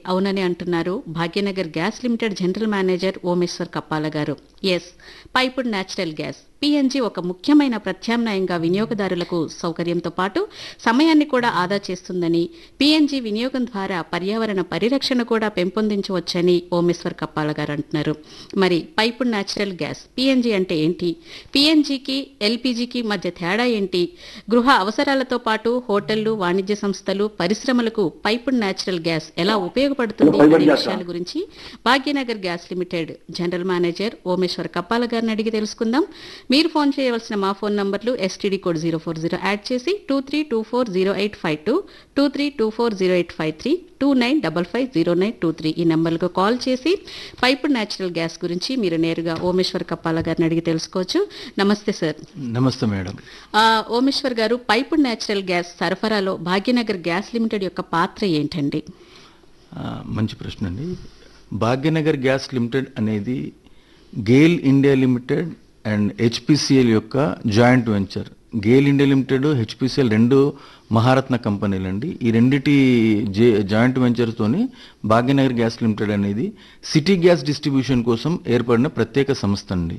అవునని అంటున్నారు Bhagyanagar gas limited general manager Omeshwar Kappala garu yes piped natural gas PNG ఒక ముఖ్యమైన ప్రత్యామ్నాయంగా వినియోగదారులకు సౌకర్యంతో పాటు సమయాన్ని కూడా ఆదా చేస్తుందని పిఎన్జి వినియోగం ద్వారా పర్యావరణ పరిరక్షణ కూడా పెంపొందించవచ్చని ఓమేశ్వర్ కప్పాల గారు అంటున్నారు మరి పైపుడ్ న్యాచురల్ గ్యాస్ పిఎన్జి అంటే ఏంటి పిఎన్జికి ఎల్పిజికి మధ్య తేడా ఏంటి గృహ అవసరాలతో పాటు హోటళ్లు వాణిజ్య సంస్థలు పరిశ్రమలకు పైపుడ్ న్యాచురల్ గ్యాస్ ఎలా ఉపయోగపడుతుంది అనే విషయాల గురించి Bhagyanagar gas limited general manager Omeshwar Kappala గారిని అడిగి తెలుసుకుందాం మీరు ఫోన్ చేయవలసిన మా ఫోన్ నంబర్లు STD code zero four zero add చేసి two three two four zero eight five two two three two four zero eight five three two nine double five zero nine two three ఈ నెంబర్లకు call చేసి piped natural gas గురించి మీరు నేరుగా ఓమేశ్వర్ కప్పాల గారిని అడిగి తెలుసుకోవచ్చు నమస్తే సార్ నమస్తే మేడం ఆ, ఓమేశ్వర్ గారు పైపుడ్ న్యాచురల్ గ్యాస్ సరఫరాలో భాగ్యనగర్ గ్యాస్ లిమిటెడ్ యొక్క పాత్ర ఏంటండి ఆ, మంచి ప్రశ్న అండి భాగ్యనగర్ గ్యాస్ లిమిటెడ్ అనేది GAIL India limited and HPCL యొక్క joint venture GAIL India limited HPCL రెండు మహారత్న కంపెనీలు అండి ఈ రెండిటి జే జాయింట్ వెంచర్తోని భాగ్యనగర్ గ్యాస్ లిమిటెడ్ అనేది సిటీ గ్యాస్ డిస్ట్రిబ్యూషన్ కోసం ఏర్పడిన ప్రత్యేక సంస్థ అండి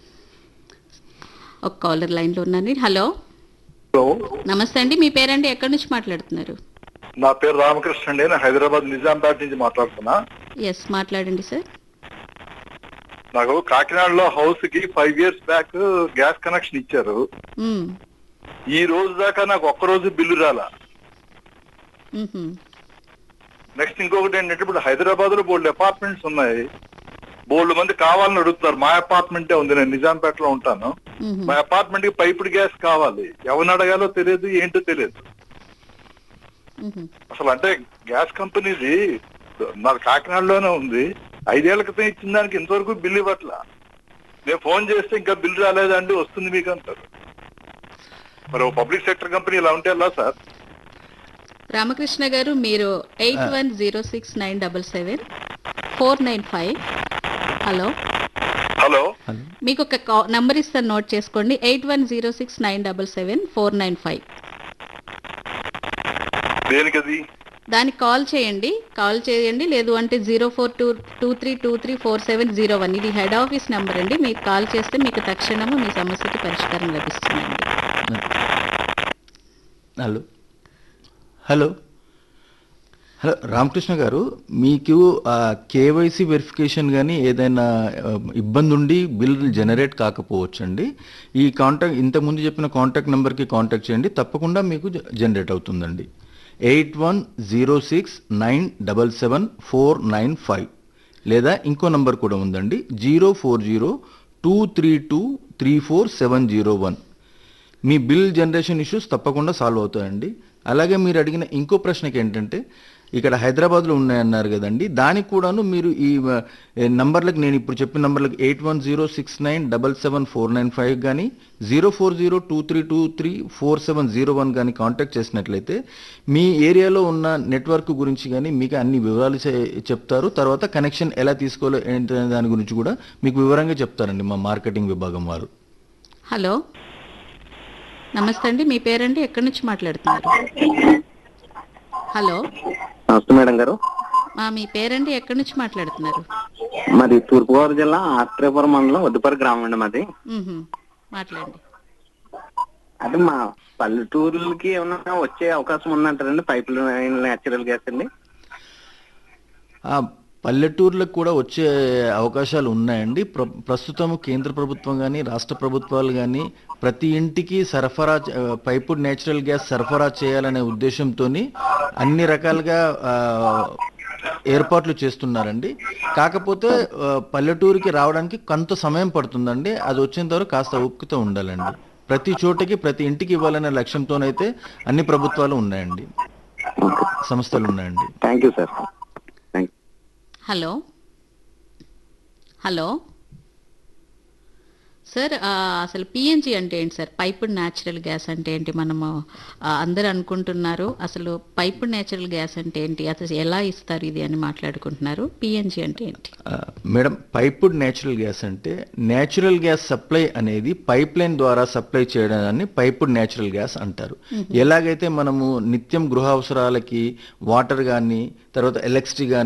ఒక కాలర్ లైన్లో ఉన్నాను హలో హలో నమస్తే అండి మీ పేరండి ఎక్కడి నుంచి మాట్లాడుతున్నారు నా పేరు రామకృష్ణ అండి నేను హైదరాబాద్ నిజామాబాద్ నుంచి మాట్లాడుతున్నా ఎస్ మాట్లాడండి సార్ నాకు కాకినాడలో హౌస్ కి five years back gas connection ఇచ్చారు మ్మ్. ఈ రోజు దాకా నాకు ఒక్క రోజు బిల్లు రాలా మ్హూ. నెక్స్ట్ ఇంకొకటి ఏంటంటే ఇప్పుడు హైదరాబాద్ లో బోల్డ్ అపార్ట్మెంట్స్ ఉన్నాయి బోల్డ్ మంది కావాలని అడుగుతారు మా అపార్ట్మెంటే ఉంది నేను నిజాంపేటలో ఉంటాను మ్హూ. మా అపార్ట్మెంట్ కి పైపుడ్ గ్యాస్ కావాలి ఎవరిని అడగాలో తెలియదు ఏంటో తెలియదు మ్హూ. అసలు అంటే గ్యాస్ కంపెనీది నాకు కాకినాడలోనే ఉంది ఐదేళ్ల క్రితం ఇచ్చిన దానికి ఇంతవరకు బిల్లు ఇవ్వట్ల నేను ఫోన్ చేస్తే ఇంకా బిల్లు రాలేదండి వస్తుంది మీకు అంటారు మరి ఓ పబ్లిక్ సెక్టర్ కంపెనీ ఇలా ఉంటే ఎలా సార్ రామకృష్ణ గారు మీరు eight one zero six nine double seven four nine five hello hello hello మీకు ఒక కా- నంబర్ ఇస్తాను నోట్ చేసుకోండి eight one zero six nine double seven four nine five దేనికది దానికి కాల్ చేయండి కాల్ చేయండి లేదు అంటే zero four two two three two three four seven zero one ఇది హెడ్ ఆఫీస్ నెంబర్ అండి మీకు కాల్ చేస్తే మీకు తక్షణము మీ సమస్యకి పరిష్కారం లభిస్తుందండి hello hello hello Ramakrishna garu మీకు కేవైసీ వెరిఫికేషన్ కానీ ఏదైనా ఆ, ఇబ్బంది ఉండి బిల్ జనరేట్ కాకపోవచ్చండి ఈ కాంటాక్ట్ ఇంతకుముందు చెప్పిన కాంటాక్ట్ నెంబర్కి కాంటాక్ట్ చేయండి తప్పకుండా మీకు జ- జనరేట్ అవుతుందండి eight one zero six nine double seven four nine five లేదా ఇంకో నంబర్ కూడా ఉందండి zero four zero two three two three four seven zero one మీ బిల్ జనరేషన్ ఇష్యూస్ తప్పకుండా సాల్వ్ అవుతాయండి అలాగే మీరు అడిగిన ఇంకో ప్రశ్నకి ఏంటంటే ఇక్కడ హైదరాబాద్లో ఉన్నాయన్నారు కదండి దానికి కూడాను మీరు ఈ ఆ, ఏ నంబర్లకు నేను ఇప్పుడు చెప్పిన నంబర్లకు eight one zero six nine double seven four nine five కానీ zero four zero two three two three four seven zero one కానీ కాంటాక్ట్ చేసినట్లయితే మీ ఏరియాలో ఉన్న నెట్వర్క్ గురించి కానీ మీకు అన్ని వివరాలు చె- చెప్తారు తర్వాత కనెక్షన్ ఎలా తీసుకోవాలో ఏంటనే దాని గురించి కూడా మీకు వివరంగా చెప్తారండి మా మార్కెటింగ్ విభాగం వారు హలో నమస్తే అండి మీ పేరండి ఎక్కడి నుంచి మాట్లాడుతున్నారు హలో నమస్తే మేడం గారు మా మీ పేరండి ఎక్కడి నుంచి మాట్లాడుతున్నారు మాది తూర్పుగోదావరి జిల్లా ఆత్రేయపురం మండలం వద్దుపరి గ్రామం అండి మాది మ్హూ. మాట్లాడండి అంటే మా పల్లెటూరులకి ఏమన్నా వచ్చే అవకాశం ఉందంటారండి పైప్ లైన్ న్యాచురల్ గ్యాస్ అండి ఆ పల్లెటూర్లకు కూడా వచ్చే అవకాశాలు ఉన్నాయండి ప్ర ప్రస్తుతం కేంద్ర ప్రభుత్వం కానీ రాష్ట్ర ప్రభుత్వాలు కానీ ప్రతి ఇంటికి సరఫరా చే- ఆ, పైపుడ్ నేచురల్ గ్యాస్ సరఫరా చేయాలనే ఉద్దేశంతో అన్ని రకాలుగా ఆ, ఏర్పాట్లు చేస్తున్నారండి కాకపోతే ఆ, పల్లెటూరుకి రావడానికి కొంత సమయం పడుతుందండి అది వచ్చేంత వరకు కాస్త ఓపికతో ఉండాలండి ప్రతి చోటకి ప్రతి ఇంటికి ఇవ్వాలనే లక్ష్యంతోనైతే అన్ని ప్రభుత్వాలు ఉన్నాయండి సంస్థలు ఉన్నాయండి thank you sir thank hello hello sir ఆ, అసలు పిఎన్జి అంటే ఏంటి సార్ పైపుడ్ న్యాచురల్ గ్యాస్ అంటే ఏంటి మనము ఆ, అందరూ అనుకుంటున్నారు అసలు పైపుడ్ న్యాచురల్ గ్యాస్ అంటే ఏంటి అసలు ఎలా ఇస్తారు ఇది అని మాట్లాడుకుంటున్నారు పిఎన్జి అంటే ఏంటి ఆ, మేడం పైపుడ్ నేచురల్ గ్యాస్ అంటే నేచురల్ గ్యాస్ సప్లై అనేది పైప్ లైన్ ద్వారా సప్లై చేయడాన్ని పైపుడ్ నేచురల్ గ్యాస్ అంటారు ఎలాగైతే మనము నిత్యం గృహ అవసరాలకి వాటర్ కానీ తర్వాత ఎలక్ట్రిసిటీ కానీ